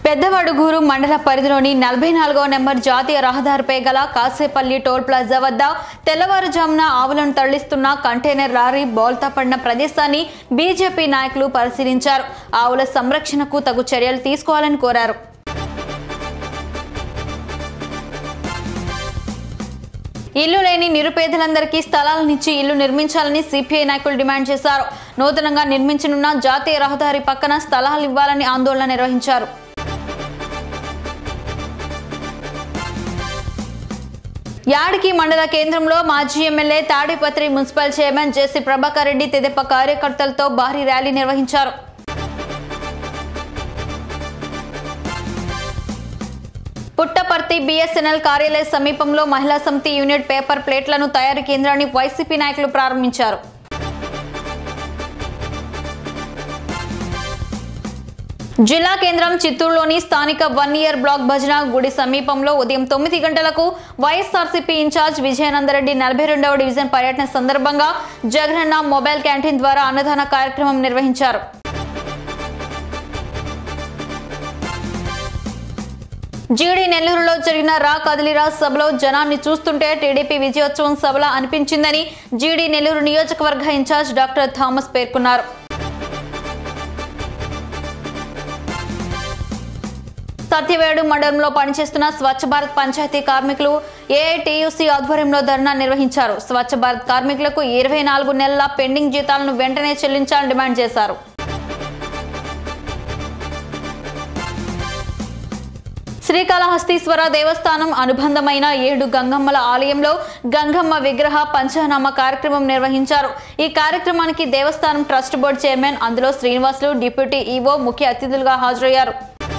పెద్దవడుగూరు మండల పరిధిలోని నలభై నాలుగో నెంబర్ జాతీయ రహదారిపై గల కాసేపల్లి టోల్ ప్లాజా వద్ద తెల్లవారుజామున ఆవులను తరలిస్తున్న కంటైనర్ లారీ బోల్తా పడిన ప్రదేశాన్ని బీజేపీ నాయకులు పరిశీలించారు ఆవుల సంరక్షణకు తగు చర్యలు తీసుకోవాలని కోరారు ఇల్లు లేని నిరుపేదలందరికీ స్థలాలనిచ్చి ఇల్లు నిర్మించాలని సిపిఐ నాయకులు డిమాండ్ చేశారు నూతనంగా నిర్మించనున్న జాతీయ రహదారి పక్కన స్థలాలు ఇవ్వాలని ఆందోళన నిర్వహించారు యాడికి మండల కేంద్రంలో మాజీ MLA Tadipatri municipal chairman JC Prabhakar Reddy తెదేప కార్యకర్తలతో భారీ ర్యాలీ నిర్వహించారు పుట్టపర్తి బిఎస్ఎన్ఎల్ కార్యాలయ సమీపంలో మహిళా సమితి యూనిట్ పేపర్ ప్లేట్లను తయారీ కేంద్రాన్ని వైసీపీ నాయకులు ప్రారంభించారు జిల్లా కేంద్రం చిత్తూరులోని స్థానిక వన్ ఇయర్ బ్లాక్ భజన గుడి సమీపంలో ఉదయం తొమ్మిది గంటలకు వైఎస్ఆర్సీపీ ఇన్ఛార్జ్ విజయానందరెడ్డి నలభై రెండవ డివిజన్ పర్యటన సందర్భంగా జగనన్న మొబైల్ క్యాంటీన్ ద్వారా అన్నదాన కార్యక్రమం నిర్వహించారు జీడీ నెల్లూరులో జరిగిన రా కదిలిరా సభలో జనాన్ని చూస్తుంటే టీడీపీ విజయోత్సవం సభలా అనిపించిందని జీడీ నెల్లూరు నియోజకవర్గ ఇన్ఛార్జ్ డాక్టర్ థామస్ పేర్కొన్నారు సత్యవేడు మండలంలో పనిచేస్తున్న స్వచ్ఛ భారత్ పంచాయతీ కార్మికులు ఏఐటియుసి ఆధ్వర్యంలో ధర్నా నిర్వహించారు స్వచ్ఛ భారత్ కార్మికులకు ఇరవై నాలుగు నెలల పెండింగ్ జీతాలను వెంటనే చెల్లించాలని డిమాండ్ చేశారు శ్రీకాళహస్తీశ్వర దేవస్థానం అనుబంధమైన ఏడు గంగమ్మల ఆలయంలో గంగమ్మ విగ్రహ పంచనామ కార్యక్రమం నిర్వహించారు ఈ కార్యక్రమానికి దేవస్థానం ట్రస్ట్ బోర్డు చైర్మన్ అందులో శ్రీనివాసులు డిప్యూటీ ఈవో ముఖ్య అతిథులుగా హాజరయ్యారు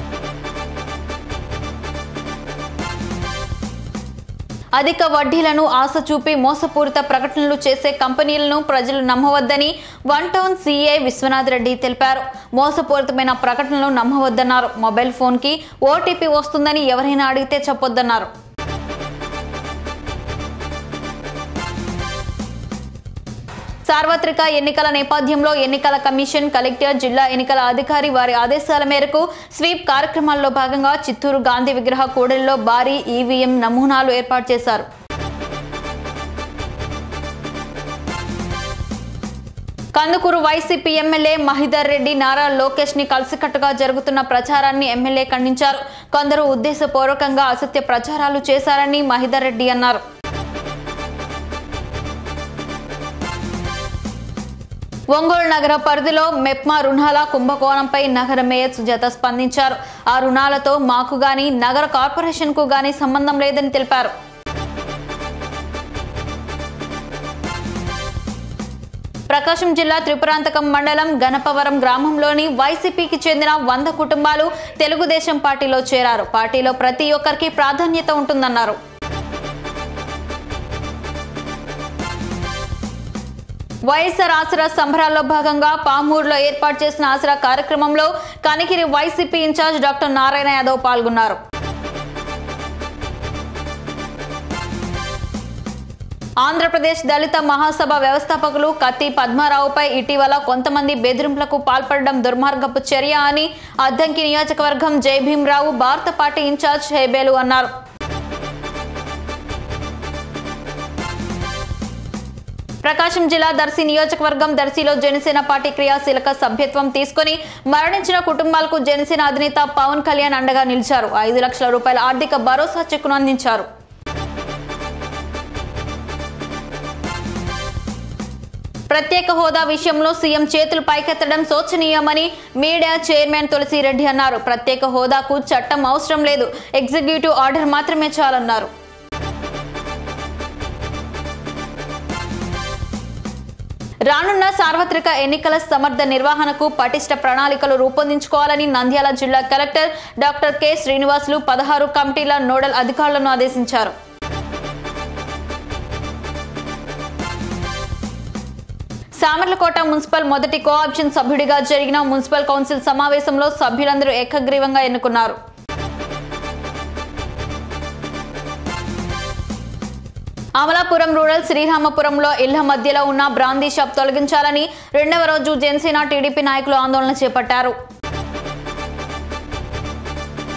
అధిక వడ్డీలను ఆశ చూపి మోసపూరిత ప్రకటనలు చేసే కంపెనీలను ప్రజలు నమ్మవద్దని one town CA Vishwanath Reddy తెలిపారు మోసపూరితమైన ప్రకటనలు నమ్మవద్దన్నారు మొబైల్ ఫోన్కి ఓటీపీ వస్తుందని ఎవరైనా అడిగితే చెప్పొద్దన్నారు సార్వత్రిక ఎన్నికల నేపథ్యంలో ఎన్నికల కమిషన్ కలెక్టర్ జిల్లా ఎన్నికల అధికారి వారి ఆదేశాల మేరకు స్వీప్ కార్యక్రమాల్లో భాగంగా చిత్తూరు గాంధీ విగ్రహ కూడలిలో భారీ ఈవీఎం నమూనాలు ఏర్పాటు చేశారు కందుకూరు వైసీపీ ఎమ్మెల్యే మహిదర్ రెడ్డి నారా లోకేష్ ని కలిసికట్టుగా జరుగుతున్న ప్రచారాన్ని ఎమ్మెల్యే ఖండించారు కొందరు ఉద్దేశపూర్వకంగా అసత్య ప్రచారాలు చేశారని మహిదర్ రెడ్డి అన్నారు ఒంగోలు నగర పరిధిలో మెప్మా రుణాల కుంభకోణంపై నగర మేయర్ సుజాత స్పందించారు ఆ రుణాలతో మాకు గాని నగర కార్పొరేషన్ కు గాని సంబంధం లేదని తెలిపారు ప్రకాశం జిల్లా త్రిపురాంతకం మండలం గణపవరం గ్రామంలోని వైసీపీకి చెందిన వంద కుటుంబాలు తెలుగుదేశం పార్టీలో చేరారు పార్టీలో ప్రతి ఒక్కరికి ప్రాధాన్యత ఉంటుందన్నారు వైఎస్ఆర్ ఆసరా సంబరాల్లో భాగంగా పామూరులో ఏర్పాటు చేసిన ఆసరా కార్యక్రమంలో కనిగిరి వైసీపీ ఇన్ఛార్జ్ డాక్టర్ నారాయణ యాదవ్ పాల్గొన్నారు ఆంధ్రప్రదేశ్ దళిత మహాసభ వ్యవస్థాపకులు కత్తి పద్మారావుపై ఇటీవల కొంతమంది బెదిరింపులకు పాల్పడడం దుర్మార్గపు చర్య అని అద్దంకి నియోజకవర్గం జై భీమరావు భారత పార్టీ ఇన్ఛార్జ్ హేబేలు అన్నారు ప్రకాశం జిల్లా దర్శి నియోజకవర్గం దర్శిలో జనసేన పార్టీ క్రియాశీలక సభ్యత్వం తీసుకుని మరణించిన కుటుంబాలకు జనసేన అధినేత పవన్ కళ్యాణ్ అండగా నిలిచారు ఐదు లక్షల రూపాయల ఆర్థిక భరోసా చెక్కును అందించారు ప్రత్యేక హోదా విషయంలో సీఎం చేతులు పైకెత్తడం శోచనీయమని మీడియా చైర్మన్ తులసిరెడ్డి అన్నారు ప్రత్యేక హోదాకు చట్టం అవసరం లేదు ఎగ్జిక్యూటివ్ ఆర్డర్ మాత్రమే చాలన్నారు రానున్న సార్వత్రిక ఎన్నికల సమర్థ నిర్వహణకు పటిష్ట ప్రణాళికలు రూపొందించుకోవాలని నంద్యాల జిల్లా కలెక్టర్ డాక్టర్ కె శ్రీనివాసులు పదహారు కమిటీల నోడల్ అధికారులను ఆదేశించారు సామర్లకోట మున్సిపల్ మొదటి కోఆప్షన్ సభ్యుడిగా జరిగిన మున్సిపల్ కౌన్సిల్ సమావేశంలో సభ్యులందరూ ఏకగ్రీవంగా ఎన్నుకున్నారు అమలాపురం రూరల్ శ్రీరామపురంలో ఇళ్ల మధ్యలో ఉన్న బ్రాందీ షాప్ తొలగించాలని రెండవ రోజు జనసేన టీడీపీ నాయకులు ఆందోళన చేపట్టారు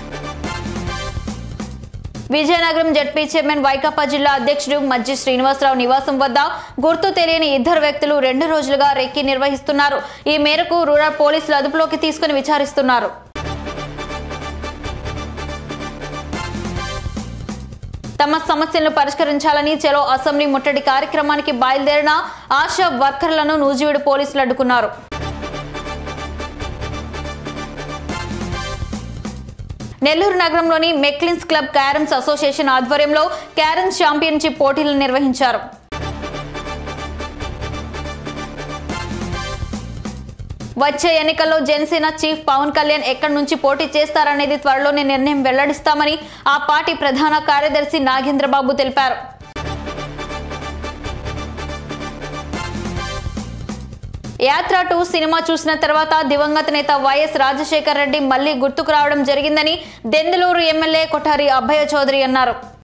విజయనగరం జడ్పీ చైర్మన్ వైకాపా జిల్లా అధ్యక్షుడు మజ్జి శ్రీనివాసరావు నివాసం వద్ద గుర్తు తెలియని ఇద్దరు వ్యక్తులు రెండు రోజులుగా రెక్కి నిర్వహిస్తున్నారు ఈ మేరకు రూరల్ పోలీసులు అదుపులోకి తీసుకుని విచారిస్తున్నారు తమ సమస్యలను పరిష్కరించాలని చెలో అసెంబ్లీ ముట్టడి కార్యక్రమానికి బయలుదేరిన ఆశా వర్కర్లను నూజివీడు పోలీసులు అడ్డుకున్నారు నెల్లూరు నగరంలోని మెక్లిన్స్ క్లబ్ క్యారమ్స్ అసోసియేషన్ ఆధ్వర్యంలో క్యారమ్స్ ఛాంపియన్షిప్ పోటీలు నిర్వహించారు వచ్చే ఎన్నికల్లో జనసేన చీఫ్ పవన్ కళ్యాణ్ ఎక్కడి నుంచి పోటీ చేస్తారనేది త్వరలోనే నిర్ణయం వెల్లడిస్తామని ఆ పార్టీ ప్రధాన కార్యదర్శి నాగేంద్రబాబు తెలిపారు యాత్ర టూ సినిమా చూసిన తర్వాత దివంగత నేత వైఎస్ రాజశేఖర్ రెడ్డి మళ్లీ గుర్తుకు రావడం జరిగిందని దెందులూరు ఎమ్మెల్యే కొఠారి అభయ చౌదరి అన్నారు